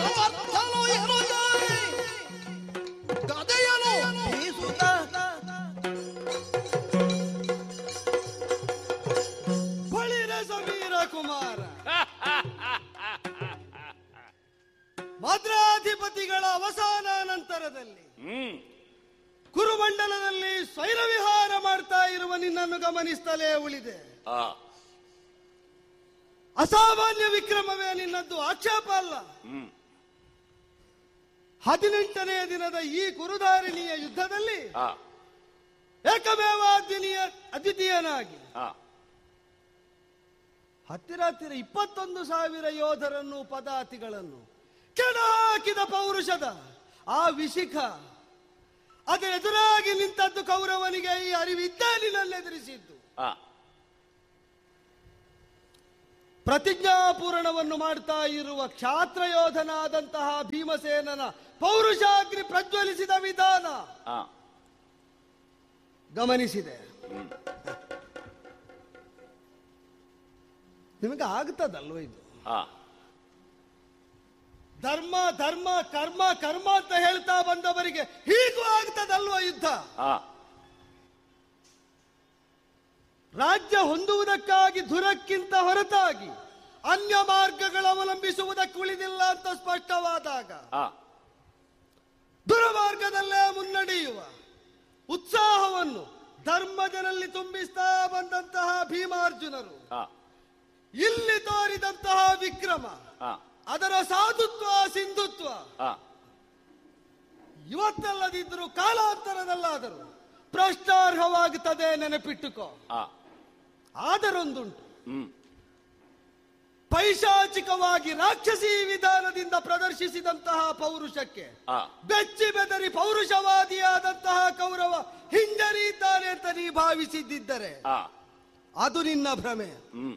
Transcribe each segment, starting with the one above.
ಸಮರ್ಥನು ಎನ್ನುತ್ತಾನೆ. ಗದೆಯನು ಬೀಸುತ್ತ ಬಳಿರ ಸಮೀರ ಕುಮಾರ ಮದ್ರಾಧಿಪತಿಗಳ ಅವಸಾನ ನಂತರದಲ್ಲಿ ಹ್ಮ್ ಕುರುಮಂಡಲದಲ್ಲಿ ಸ್ವೈರ ವಿಹಾರ ಮಾಡ್ತಾ ಇರುವ ನಿನ್ನನ್ನು ಗಮನಿಸ್ತಲೇ ಉಳಿದೆ ಆ ಅಸಾಮಾನ್ಯ ವಿಕ್ರಮವೇ ನಿನ್ನದ್ದು ಆಕ್ಷೇಪ ಅಲ್ಲ ಹ್ಮ್ ಹದಿನೆಂಟನೆಯ ದಿನದ ಈ ಕುರುಧಾರಿಣಿಯ ಯುದ್ಧದಲ್ಲಿ ಆ ಏಕಮೇವ ಅದ್ವಿತೀಯ ಅದ್ವಿತೀಯನಾಗಿ ಆ ಹತ್ತಿರ ಹತ್ತಿರ ಇಪ್ಪತ್ತೊಂದು ಸಾವಿರ ಯೋಧರನ್ನು ಪದಾತಿಗಳನ್ನು ಕೆಡ ಹಾಕಿದ ಪೌರುಷದ ಆ ವಿಶಿಖ ಅದರ ಎದುರಾಗಿ ನಿಂತದ್ದು ಕೌರವನಿಗೆ ಈ ಅರಿವಿದ್ದ ನಿನ್ನೆದುರಿಸಿದ್ದು ಆ ಪ್ರತಿಜ್ಞಾಪೂರಣವನ್ನು ಮಾಡ್ತಾ ಇರುವ ಕ್ಷಾತ್ರ ಯೋಧನಾದಂತಹ ಭೀಮಸೇನನ ಪೌರುಷಾಗ್ನಿ ಪ್ರಜ್ವಲಿಸಿದ ವಿಧಾನ ಆ ಗಮನಿಸಿದೆ ನಿಮಗೆ ಆಗ್ತದಲ್ವ ಇದು ಆ ಧರ್ಮ ಧರ್ಮ ಕರ್ಮ ಕರ್ಮ ಅಂತ ಹೇಳ್ತಾ ಬಂದವರಿಗೆ ಹೀಗೂ ಆಗ್ತದಲ್ವ ಯುದ್ಧ ಆ ರಾಜ್ಯ ಹೊಂದುವುದಕ್ಕಾಗಿ ಧುರಕ್ಕಿಂತ ಹೊರತಾಗಿ ಅನ್ಯ ಮಾರ್ಗಗಳು ಅವಲಂಬಿಸುವುದಕ್ಕೆ ಉಳಿದಿಲ್ಲ ಅಂತ ಸ್ಪಷ್ಟವಾದಾಗ ಆ ದುರಮಾರ್ಗದಲ್ಲೇ ಮುನ್ನಡೆಯುವ ಉತ್ಸಾಹವನ್ನು ಧರ್ಮಜನಲ್ಲಿ ತುಂಬಿಸ್ತಾ ಬಂದಂತಹ ಭೀಮಾರ್ಜುನರು ಆ ಇಲ್ಲಿ ತೋರಿದಂತಹ ವಿಕ್ರಮ ಆ ಅದರ ಸಾಧುತ್ವ ಸಿಂಧುತ್ವ ಆ ಇವತ್ತಲ್ಲದಿದ್ದರೂ ಕಾಲಾಂತರದಲ್ಲಾದರೂ ಪ್ರಶ್ನಾರ್ಹವಾಗುತ್ತದೆ ನೆನಪಿಟ್ಟುಕೋ ಆ ಆದರೊಂದುಂಟು ಹ್ಮ್ ಪೈಶಾಚಿಕವಾಗಿ ರಾಕ್ಷಸಿ ವಿಧಾನದಿಂದ ಪ್ರದರ್ಶಿಸಿದಂತಹ ಪೌರುಷಕ್ಕೆ ಆ ಬೆಚ್ಚಿ ಬೆದರಿ ಪೌರುಷವಾದಿಯಾದಂತಹ ಕೌರವ ಹಿಂಜರಿದ್ದಾನೆ ಅಂತ ನೀ ಭಾವಿಸಿದ್ದಿದ್ದರೆ ಆ ಅದು ನಿನ್ನ ಭ್ರಮೆ ಹ್ಮ್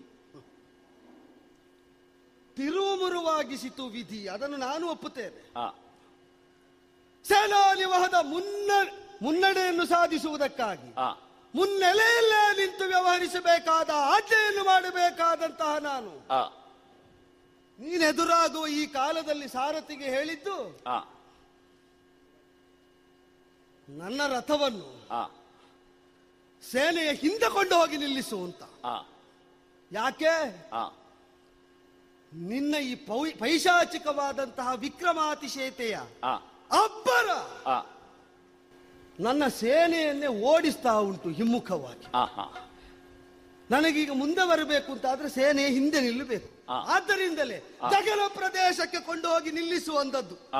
ತಿರುಮುರುವಾಗಿಸಿತು ವಿಧಿ ಅದನ್ನು ನಾನು ಒಪ್ಪುತ್ತೇನೆ ಆ ಸೇನಾನಿವಹದ ಮುನ್ನ ಮುನ್ನಡೆಯನ್ನು ಸಾಧಿಸುವುದಕ್ಕಾಗಿ ಆ ಮುನ್ನೆಲೆಯಲ್ಲೇ ನಿಂತು ವ್ಯವಹರಿಸಬೇಕಾದ ಆಜ್ಞೆಯನ್ನು ಮಾಡಬೇಕಾದಂತಹ ನಾನು ಆ ನೀನೆದುರಾಗುವ ಈ ಕಾಲದಲ್ಲಿ ಸಾರಥಿಗೆ ಹೇಳಿದ್ದು ಆ ನನ್ನ ರಥವನ್ನು ಆ ಸೇನೆಯ ಹಿಂದೆ ಕೊಂಡು ಹೋಗಿ ನಿಲ್ಲಿಸು ಅಂತ ಆ ಯಾಕೆ ಆ ನಿನ್ನ ಈ ಪೌ ಪೈಶಾಚಿಕವಾದಂತಹ ವಿಕ್ರಮಾತಿಶೇತೆಯ ಆ ಅಬ್ಬರ ಆ ನನ್ನ ಸೇನೆಯನ್ನೇ ಓಡಿಸ್ತಾ ಉಂಟು ಹಿಮ್ಮುಖವಾಗಿ ಆ ಹಾ ನನಗೀಗ ಮುಂದೆ ಬರಬೇಕು ಅಂತ ಆದ್ರೆ ಸೇನೆ ಹಿಂದೆ ನಿಲ್ಲಬೇಕು ಆ. ಆದ್ದರಿಂದಲೇ ಜಗಲ ಪ್ರದೇಶಕ್ಕೆ ಕೊಂಡು ಹೋಗಿ ನಿಲ್ಲಿಸುವಂತದ್ದು ಆ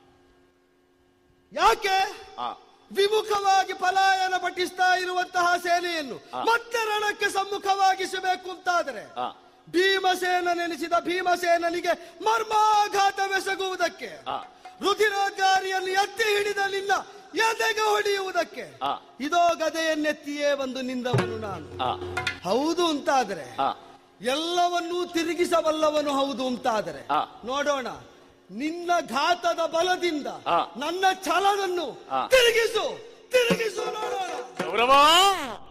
ಯಾಕೆ ಆ ವಿಮುಖವಾಗಿ ಪಲಾಯನ ಪಠಿಸ್ತಾ ಇರುವಂತಹ ಸೇನೆಯನ್ನು ಆ. ಮತ್ತೆ ರಣಕ್ಕೆ ಸಮ್ಮುಖವಾಗಿಸಬೇಕು ಅಂತಾದರೆ ಆ ಭೀಮಸೇನ ನೆನೆಸಿದ ಭೀಮಸೇನನಿಗೆ ಮರ್ಮಾಘಾತವೆಸಗುವುದಕ್ಕೆ ಆ. ರುಧಿರೋದ್ಗಾರಿಯನ್ನು ಎತ್ತಿ ಹಿಡಿದ ನಿನ್ನ ಎದೆಗೆ ಹೊಡೆಯುವುದಕ್ಕೆ ಆ. ಇದೋ ಗದೆಯನ್ನೆತ್ತಿಯೇ ಬಂದು ನಿಂದವನು ನಾನು ಆ ಹೌದು ಅಂತಾದರೆ ಆ ಎಲ್ಲವನ್ನೂ ತಿರುಗಿಸಬಲ್ಲವನು ಹೌದು ಅಂತಾದರೆ ಆ. ನೋಡೋಣ ನಿನ್ನ ಘಾತದ ಬಲದಿಂದ ಆ. ನನ್ನ ಛಲವನ್ನು ಆ. ತಿರುಗಿಸು ತಿರುಗಿಸು ನೋಡೋಣ ಗೌರವ